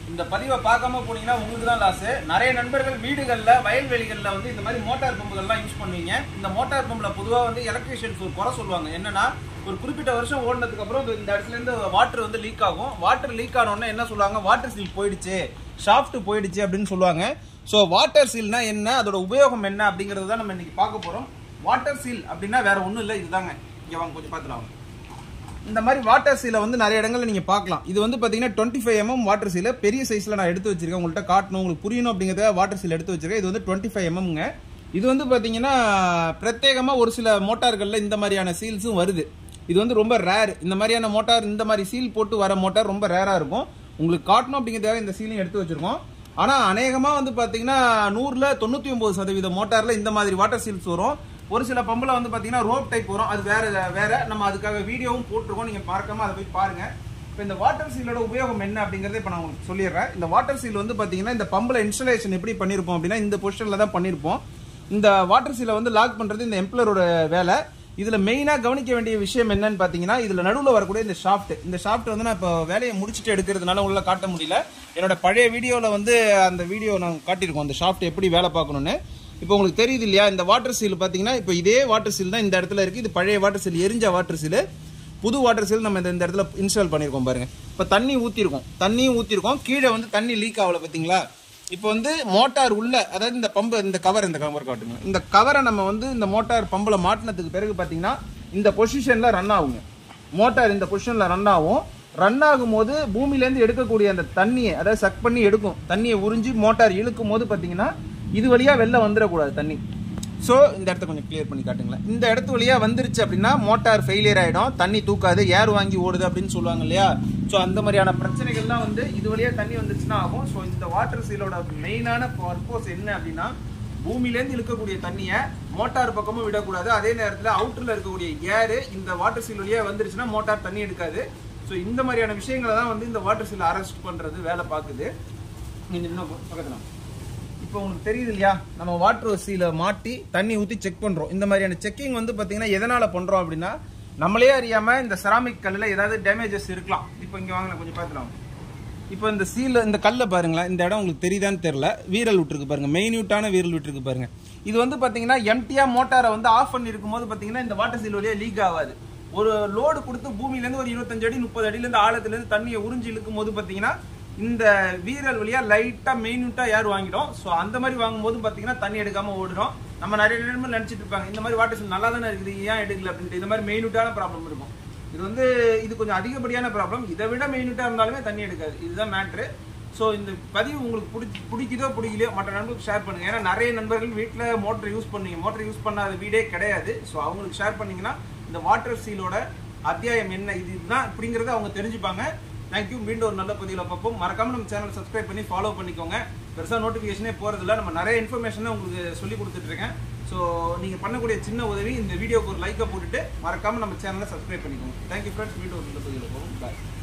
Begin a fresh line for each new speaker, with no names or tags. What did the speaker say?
இந்த பதிவை பார்க்காம போனீங்கன்னா உங்களுக்கு தான் லாஸ் நிறைய நண்பர்கள் வீடுகளில் வயல்வெளிகளில் வந்து இந்த மாதிரி மோட்டார் பம்புகள்லாம் யூஸ் பண்ணுவீங்க இந்த மோட்டார் பம்பில் பொதுவாக வந்து எலக்ட்ரிஷியன்ஸ் ஒரு குறை சொல்லுவாங்க என்னன்னா ஒரு குறிப்பிட்ட வருஷம் ஓடினதுக்கு அப்புறம் இந்த- இந்த இடத்துல இருந்து வாட்டர் வந்து லீக் ஆகும் வாட்டர் லீக் ஆனோடனே என்ன சொல்லுவாங்க வாட்டர் சீல் போயிடுச்சு ஷாஃப்ட் போயிடுச்சு அப்படின்னு சொல்லுவாங்க ஸோ வாட்டர் சீல்னா என்ன அதோட உபயோகம் என்ன அப்படிங்கிறது தான் நம்ம இன்னைக்கு பார்க்க போறோம் வாட்டர் சீல் அப்படின்னா வேற ஒன்றும் இல்லை இதுதாங்க இங்க வாங்க கொஞ்சம் பார்த்துலாம் இந்த மாதிரி வாட்டர் சீலை வந்து நிறைய இடங்கள்ல நீங்க பார்க்கலாம் இது வந்து பாத்தீங்கன்னா டுவெண்ட்டி ஃபைவ் எம்எம் வாட்டர் சீலை பெரிய சைஸ்ல நான் எடுத்து வச்சிருக்கேன் உங்கள்கிட்ட காட்டணும் உங்களுக்கு புரியணும் அப்படிங்கிறத வாட்டர் சீல் எடுத்து வச்சிருக்கேன் இது வந்து டுவெண்ட்டி ஃபைவ் எம்எம்ங்க இது வந்து பாத்தீங்கன்னா பிரத்யேகமா ஒரு சில மோட்டார்கள்ல இந்த மாதிரியான சீல்ஸும் வருது இது வந்து ரொம்ப ரேர் இந்த மாதிரியான மோட்டார் இந்த மாதிரி சீல் போட்டு வர மோட்டார் ரொம்ப ரேரா இருக்கும் உங்களுக்கு காட்டணும் அப்படிங்கிறதுக்காக இந்த சீலையும் எடுத்து வச்சிருக்கோம் ஆனா அநேகமா வந்து பாத்தீங்கன்னா நூறுல தொண்ணூத்தி ஒன்பது சதவீத மோட்டார்ல இந்த மாதிரி வாட்டர் சீல்ஸ் வரும் ஒரு சில பம்பில் வந்து பாத்தீங்கன்னா ரோப் டைப் வரும் அது வேற வேற நம்ம அதுக்காக வீடியோவும் போட்டிருக்கோம் நீங்க பார்க்காம அதை போய் பாருங்க இப்போ இந்த வாட்டர் சீலோட உபயோகம் என்ன அப்படிங்கறத இப்போ நான் உங்களுக்கு சொல்லிடுறேன் இந்த வாட்டர் சீல் வந்து பாத்தீங்கன்னா இந்த பம்பில் இன்ஸ்டலேஷன் எப்படி பண்ணிருப்போம் அப்படின்னா இந்த பொசிஷன்ல தான் பண்ணிருப்போம் இந்த வாட்டர் சீலை வந்து லாக் பண்றது இந்த எம்ப்ளரோட வேலை இதுல மெயினா கவனிக்க வேண்டிய விஷயம் என்னன்னு பாத்தீங்கன்னா இதுல நடுவுல வரக்கூடிய இந்த ஷாஃப்ட் இந்த ஷாஃப்ட் வந்து நான் இப்போ வேலையை முடிச்சுட்டு எடுக்கிறதுனால உள்ள காட்ட முடியல என்னோட பழைய வீடியோல வந்து அந்த வீடியோ நான் காட்டியிருக்கோம் அந்த ஷாஃப்ட் எப்படி வேலை பார்க்கணும்னு இப்போ உங்களுக்கு தெரியுது இல்லையா இந்த வாட்டர் சீல் பாத்தீங்கன்னா இப்போ இதே வாட்டர் சீல் தான் இந்த இடத்துல இருக்கு இது பழைய வாட்டர் சீல் எரிஞ்ச வாட்டர் சீல் புது வாட்டர் சீல் நம்ம இந்த இந்த இடத்துல இன்ஸ்டால் பண்ணியிருக்கோம் பாருங்க இப்போ தண்ணி ஊற்றிருக்கோம் தண்ணியும் ஊற்றிருக்கோம் கீழே வந்து தண்ணி லீக் ஆகல பார்த்தீங்களா இப்போ வந்து மோட்டார் உள்ள அதாவது இந்த பம்பு இந்த கவர் இந்த கவர் காட்டுங்க இந்த கவரை நம்ம வந்து இந்த மோட்டார் பம்பில் மாட்டினதுக்கு பிறகு பார்த்தீங்கன்னா இந்த பொசிஷனில் ரன் ஆகுங்க மோட்டார் இந்த பொசிஷனில் ரன் ஆகும் ரன் ஆகும்போது பூமியிலேருந்து எடுக்கக்கூடிய அந்த தண்ணியை அதாவது சக் பண்ணி எடுக்கும் தண்ணியை உறிஞ்சி மோட்டார் இழுக்கும் போது பார்த்தீங்கன்னா இது வழியா வெளில வந்துடக்கூடாது தண்ணி ஸோ இந்த இடத்த கொஞ்சம் கிளியர் பண்ணி காட்டுங்களேன் இந்த இடத்து வழியா வந்துருச்சு அப்படின்னா மோட்டார் ஃபெயிலியர் ஆயிடும் தண்ணி தூக்காது ஏர் வாங்கி ஓடுது அப்படின்னு சொல்லுவாங்க இல்லையா ஸோ அந்த மாதிரியான பிரச்சனைகள்லாம் வந்து இது வழியா தண்ணி வந்துருச்சுன்னா ஆகும் ஸோ இந்த வாட்டர் சீலோட மெயினான பர்பஸ் என்ன அப்படின்னா பூமியிலேருந்து இழுக்கக்கூடிய தண்ணியை மோட்டார் பக்கமும் விடக்கூடாது அதே நேரத்தில் அவுட்டரில் இருக்கக்கூடிய ஏர் இந்த வாட்டர் சீல் வழியா வந்துருச்சுன்னா மோட்டார் தண்ணி எடுக்காது ஸோ இந்த மாதிரியான விஷயங்களை தான் வந்து இந்த வாட்டர் சீல் அரெஸ்ட் பண்றது வேலை பார்க்குது நீங்க இன்னும் பக்கத்துல இப்போ உங்களுக்கு தெரியுது இல்லையா நம்ம வாட்டர் சீல மாட்டி தண்ணி ஊற்றி செக் பண்றோம் இந்த மாதிரியான செக்கிங் வந்து பாத்தீங்கன்னா எதனால பண்றோம் அப்படின்னா நம்மளே அறியாம இந்த செராமிக் கல்லில் ஏதாவது டேமேஜஸ் இருக்கலாம் இப்போ இங்க வாங்க நான் கொஞ்சம் பார்த்துலாம் இப்போ இந்த சீல இந்த கல்லை பாருங்களேன் இந்த இடம் உங்களுக்கு தெரியுதான்னு தெரியல வீரல் விட்டுருக்கு பாருங்க மெயின்யூட்டான வீரல் விட்டுருக்கு பாருங்க இது வந்து பாத்தீங்கன்னா எம்டியா மோட்டாரை வந்து ஆஃப் பண்ணி இருக்கும்போது பாத்தீங்கன்னா இந்த வாட்டர் சீல் வழியா லீக் ஆகாது ஒரு லோடு கொடுத்து பூமியில இருந்து ஒரு இருபத்தஞ்சு அடி முப்பது அடியில இருந்து ஆழத்துல இருந்து தண்ணியை உறிஞ்சி இழுக்கும் போது பாத்தீங்கன்னா இந்த வீரல் வழியா லைட்டா மெயின்யூட்டா ஏர் வாங்கிடும் ஸோ அந்த மாதிரி வாங்கும்போது பாத்தீங்கன்னா தண்ணி எடுக்காம ஓடுறோம் நம்ம நிறைய நேரமா நினைச்சிட்டு இருப்பாங்க இந்த மாதிரி வாட்டர் சீல் நல்லா தானே இருக்குது ஏன் எடுக்கல அப்படின்ட்டு இந்த மாதிரி மெயின்யூட்டான ப்ராப்ளம் இருக்கும் இது வந்து இது கொஞ்சம் அதிகப்படியான ப்ராப்ளம் இதை விட மெயின்யூட்டா இருந்தாலுமே தண்ணி எடுக்காது இதுதான் மேட்ரு ஸோ இந்த பதிவு உங்களுக்கு பிடிச்சி பிடிக்குதோ பிடிக்கலையோ மற்ற நண்பர்களுக்கு ஷேர் பண்ணுங்க ஏன்னா நிறைய நண்பர்கள் வீட்டில் மோட்டர் யூஸ் பண்ணீங்க மோட்டர் யூஸ் பண்ணாத வீடே கிடையாது ஸோ அவங்களுக்கு ஷேர் பண்ணீங்கன்னா இந்த வாட்டர் சீலோட அத்தியாயம் என்ன இது இதுதான் அப்படிங்கறத அவங்க தெரிஞ்சுப்பாங்க தேங்க்யூ மீண்டும் ஒரு நல்ல பதிவில் பார்ப்போம் மறக்காம நம்ம சேனல் சப்ஸ்கிரைப் பண்ணி ஃபாலோ பண்ணிக்கோங்க பெருசாக நோட்டிஃபிகேஷனே போகிறதில்ல நம்ம நிறைய இன்ஃபர்மேஷனை உங்களுக்கு சொல்லி கொடுத்துட்டு இருக்கேன் ஸோ நீங்கள் பண்ணக்கூடிய சின்ன உதவி இந்த வீடியோக்கு ஒரு லைக்கை போட்டுட்டு மறக்காம நம்ம சேனலை சப்ஸ்கிரைப் பண்ணிக்கோங்க தேங்க்யூ ஃப்ரெண்ட்ஸ் மீண்டும் ஒரு நல்ல பதிவில் போகும் பாய்